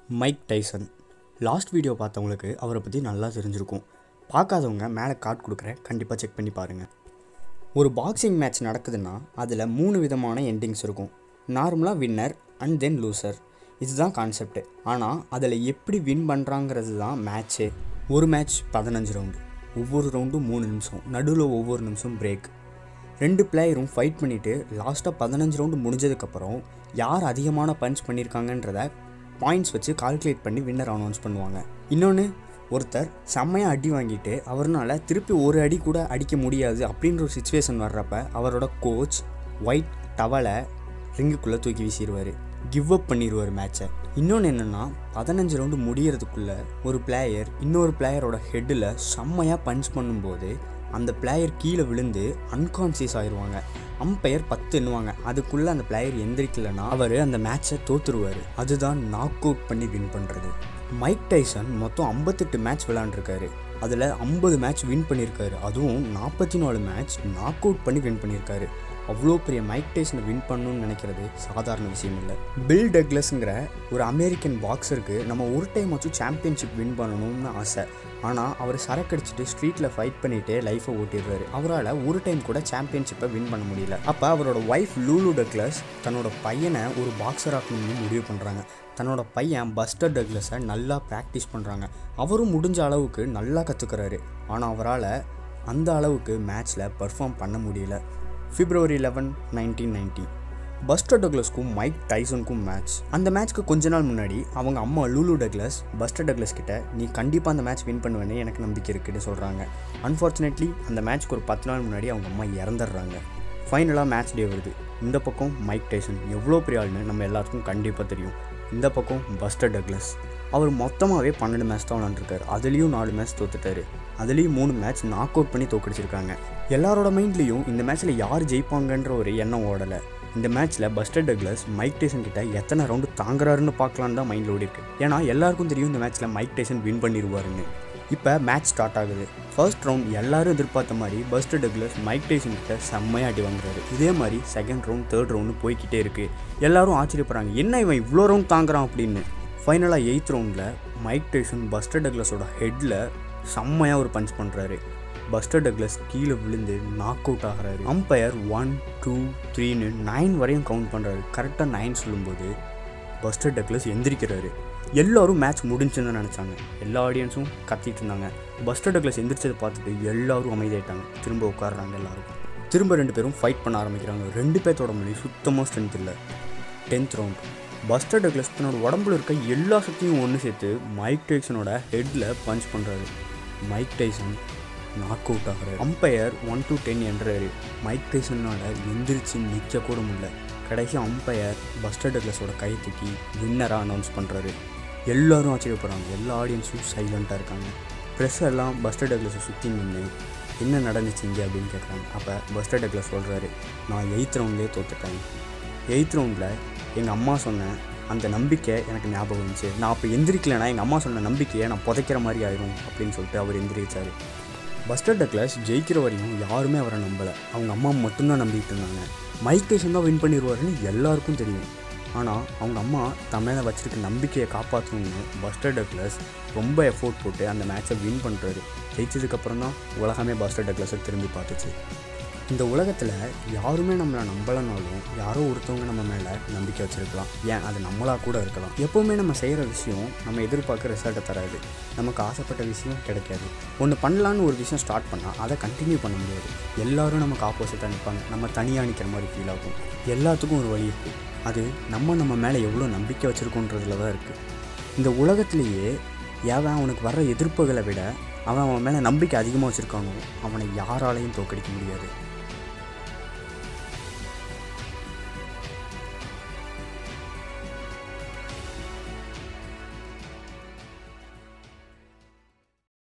Mike Tyson last video பார்த்தவங்களுக்கு அவரை பற்றி நல்லா தெரிஞ்சிருக்கும் பார்க்காதவங்க மேலே கார்டு கொடுக்குறேன் கண்டிப்பாக செக் பண்ணி பாருங்கள் ஒரு பாக்ஸிங் மேட்ச் நடக்குதுன்னா அதில் மூணு விதமான எண்டிங்ஸ் இருக்கும் நார்மலாக வின்னர் அண்ட் தென் லூசர் இதுதான் கான்செப்ட் ஆனால் அதில் எப்படி வின் பண்ணுறாங்கிறது தான் மேட்ச்சே ஒரு மேட்ச் பதினஞ்சு ரவுண்டு ஒவ்வொரு ரவுண்டும் மூணு நிமிஷம் நடுவில் ஒவ்வொரு நிமிஷம் பிரேக் ரெண்டு பிளேயரும் ஃபைட் பண்ணிவிட்டு லாஸ்ட்டாக பதினஞ்சு ரவுண்டு முடிஞ்சதுக்கப்புறம் யார் அதிகமான பஞ்ச் பண்ணியிருக்காங்கன்றத பாயிண்ட்ஸ் வச்சு கால்குலேட் பண்ணி வின்னர் அனௌன்ஸ் பண்ணுவாங்க இன்னொன்று ஒருத்தர் செம்மையாக அடி வாங்கிட்டு அவர்னால திருப்பி ஒரு அடி கூட அடிக்க முடியாது அப்படின்ற ஒரு சுச்சுவேஷன் வர்றப்ப அவரோட கோச் ஒயிட் டவலை ரிங்குக்குள்ளே தூக்கி வீசிடுவார் கிவ் அப் பண்ணிடுவார் மேட்சை இன்னொன்று என்னென்னா பதினஞ்சு ரவுண்டு முடியறதுக்குள்ளே ஒரு பிளேயர் இன்னொரு பிளேயரோட ஹெட்டில் செம்மையாக பஞ்ச் பண்ணும்போது அந்த பிளேயர் கீழே விழுந்து அன்கான்சியஸ் ஆயிடுவாங்க அம்பையர் பத்து எண்ணுவாங்க அதுக்குள்ளே அந்த பிளேயர் எந்திரிக்கலைன்னா அவர் அந்த மேட்சை தோத்துருவார் அதுதான் நாக் அவுட் பண்ணி வின் பண்ணுறது மைக் டைசன் மொத்தம் ஐம்பத்தெட்டு மேட்ச் விளாண்டுருக்காரு அதில் ஐம்பது மேட்ச் வின் பண்ணியிருக்காரு அதுவும் நாற்பத்தி நாலு மேட்ச் நாக் அவுட் பண்ணி வின் பண்ணியிருக்காரு அவ்வளோ பெரிய மைக் டைசனை வின் பண்ணணும்னு நினைக்கிறது சாதாரண விஷயம் இல்லை பில் டக்லஸ்ங்கிற ஒரு அமெரிக்கன் பாக்ஸருக்கு நம்ம ஒரு டைம் வச்சு சாம்பியன்ஷிப் வின் பண்ணணும்னு ஆசை ஆனால் அவர் சரக்கடிச்சிட்டு ஸ்ட்ரீட்டில் ஃபைட் பண்ணிகிட்டே லைஃப்பை ஓட்டிடுறாரு அவரால் ஒரு டைம் கூட சாம்பியன்ஷிப்பை வின் பண்ண முடியல அப்போ அவரோட ஒய்ஃப் லூலு டக்லஸ் தன்னோட பையனை ஒரு பாக்ஸர் ஆக்கணும்னு முடிவு பண்ணுறாங்க தன்னோட பையன் பஸ்டர் டக்லஸை நல்லா ப்ராக்டிஸ் பண்ணுறாங்க அவரும் முடிஞ்ச அளவுக்கு நல்லா கற்றுக்கிறாரு ஆனால் அவரால் அந்த அளவுக்கு மேட்ச்சில் பர்ஃபார்ம் பண்ண முடியல February eleven nineteen ninety Buster டக்லஸ்க்கும் மைக் டைசனுக்கும் மேட்ச் அந்த மேட்ச்க்கு கொஞ்ச நாள் முன்னாடி அவங்க அம்மா லூலு டக்லஸ் பஸ்டர் டக்லஸ் கிட்ட நீ கண்டிப்பாக அந்த மேட்ச் வின் பண்ணுவேன்னு எனக்கு நம்பிக்கை இருக்குன்னு சொல்கிறாங்க அன்ஃபார்ச்சுனேட்லி அந்த மேட்ச்க்கு ஒரு பத்து நாள் முன்னாடி அவங்க அம்மா இறந்துடுறாங்க ஃபைனலாக மேட்ச் டே வருது இந்த பக்கம் மைக் டைசன் எவ்வளோ பெரிய ஆள்னு நம்ம எல்லாத்துக்கும் கண்டிப்பாக தெரியும் இந்த பக்கம் பஸ்டர் டக்லஸ் அவர் மொத்தமாகவே பன்னெண்டு மேட்ச் தான் விளாண்டுருக்காரு அதுலேயும் நாலு மேட்ச் தோத்துட்டாரு அதுலேயும் மூணு மேட்ச் நாக் அவுட் பண்ணி தோக்கடிச்சிருக்காங்க எல்லாரோட மைண்ட்லேயும் இந்த மேட்ச்சில் யார் ஜெயிப்பாங்கன்ற ஒரு எண்ணம் ஓடலை இந்த மேட்ச்சில் பஸ்டர் டக்லஸ் மைக் டேசன் கிட்ட எத்தனை ரவுண்டு தாங்குறாருன்னு பார்க்கலான்னு தான் மைண்டில் ஓடி இருக்கு ஏன்னா எல்லாருக்கும் தெரியும் இந்த மேட்ச்சில் மைக் டேசன் வின் பண்ணிடுவாருன்னு இப்போ மேட்ச் ஸ்டார்ட் ஆகுது ஃபர்ஸ்ட் ரவுண்ட் எல்லாரும் எதிர்பார்த்த மாதிரி பஸ்டர் டக்லஸ் மைக் டேசன் கிட்ட செம்மையாக அடி வாங்குறாரு இதே மாதிரி செகண்ட் ரவுண்ட் தேர்ட் ரவுண்டு போய்கிட்டே இருக்குது எல்லாரும் ஆச்சரியப்படுறாங்க என்ன இவன் இவ்வளோ ரவுண்ட் தாங்குறான் அப்படின்னு ஃபைனலாக எயித் ரவுண்டில் மைக் டேசன் பஸ்டர் டக்லஸோட ஹெட்டில் செம்மையாக ஒரு பஞ்ச் பண்ணுறாரு பஸ்டர் டக்லஸ் கீழே விழுந்து நாக் அவுட் ஆகிறாரு அம்பையர் ஒன் டூ த்ரீன்னு நைன் வரையும் கவுண்ட் பண்ணுறாரு கரெக்டாக நைன் சொல்லும்போது பஸ்டர் டக்லஸ் எந்திரிக்கிறாரு எல்லோரும் மேட்ச் முடிஞ்சுன்னு தான் நினச்சாங்க எல்லா ஆடியன்ஸும் கத்திட்டு இருந்தாங்க பஸ்டர் டக்லஸ் எந்திரிச்சதை பார்த்துட்டு எல்லாரும் அமைதியாயிட்டாங்க திரும்ப உட்காடுறாங்க எல்லாரும் திரும்ப ரெண்டு பேரும் ஃபைட் பண்ண ஆரம்பிக்கிறாங்க ரெண்டு பேர்த்தோட மொழி சுத்தமாக ஸ்ட்ரென்த் இல்லை டென்த் ரவுண்ட் பஸ்டர் டக்லஸ் தன்னோட உடம்புல இருக்க எல்லா சக்தியும் ஒன்று சேர்த்து மைக் டைசனோட ஹெட்டில் பஞ்ச் பண்ணுறாரு மைக் டைசன் நாக் அவுட் ஆகிறாரு அம்பையர் ஒன் டு டென் என்றாரு மைக் டைசனால் எந்திரிச்சு நிற்க கூட முடியல கடைசி அம்பையர் பஸ்டர் டக்லஸோட கை தூக்கி வின்னராக அனௌன்ஸ் பண்ணுறாரு எல்லாரும் ஆச்சரியப்படுறாங்க எல்லா ஆடியன்ஸும் சைலண்ட்டாக இருக்காங்க ப்ரெஸ் எல்லாம் பஸ்டர் டக்லஸை சுற்றி நின்று என்ன நடந்துச்சு இங்கே அப்படின்னு கேட்குறாங்க அப்போ பஸ்டர் டக்லஸ் சொல்கிறாரு நான் எயித் ரவுண்ட்லேயே தோத்துட்டேன் எயித் ரவுண்டில் எங்கள் அம்மா சொன்ன அந்த நம்பிக்கை எனக்கு ஞாபகம் வந்துச்சு நான் அப்போ எந்திரிக்கலைன்னா எங்கள் அம்மா சொன்ன நம்பிக்கையை நான் புதைக்கிற மாதிரி ஆயிரும் அப்படின்னு சொல்லிட்டு அவர் எந்திரிச்சார் பஸ்டர் டக்லஸ் ஜெயிக்கிற வரையும் யாருமே அவரை நம்பலை அவங்க அம்மா மட்டும்தான் நம்பிக்கிட்டு இருந்தாங்க மைக் டைசன் தான் வின் பண்ணிடுவாருன்னு எல்லாருக்கும் தெரியும் ஆனால் அவங்க அம்மா தன் மேலே வச்சிருக்க நம்பிக்கையை காப்பாற்றணும்னு பஸ்டர் டக்லஸ் ரொம்ப எஃபோர்ட் போட்டு அந்த மேட்சை வின் பண்ணுறாரு ஜெயிச்சதுக்கப்புறம் தான் உலகமே பஸ்டர் டக்லஸை திரும்பி பார்த்துச்சு இந்த உலகத்தில் யாருமே நம்மளை நம்பலைனாலும் யாரோ ஒருத்தவங்க நம்ம மேலே நம்பிக்கை வச்சுருக்கலாம் ஏன் அது நம்மளாக கூட இருக்கலாம் எப்போவுமே நம்ம செய்கிற விஷயம் நம்ம எதிர்பார்க்குற ரிசல்ட்டை தராது நமக்கு ஆசைப்பட்ட விஷயம் கிடைக்காது ஒன்று பண்ணலான்னு ஒரு விஷயம் ஸ்டார்ட் பண்ணால் அதை கண்டினியூ பண்ண முடியாது எல்லாரும் நமக்கு ஆப்போசிட்டாக நிற்பாங்க நம்ம தனியாக நிற்கிற மாதிரி ஃபீல் ஆகும் எல்லாத்துக்கும் ஒரு வழி இருக்குது அது நம்ம நம்ம மேலே எவ்வளோ நம்பிக்கை வச்சுருக்கோன்றதுல தான் இருக்குது இந்த உலகத்திலேயே ஏவன் அவனுக்கு வர்ற எதிர்ப்புகளை விட அவன் அவன் மேலே நம்பிக்கை அதிகமாக வச்சுருக்கானோ அவனை யாராலையும் தோக்கடிக்க முடியாது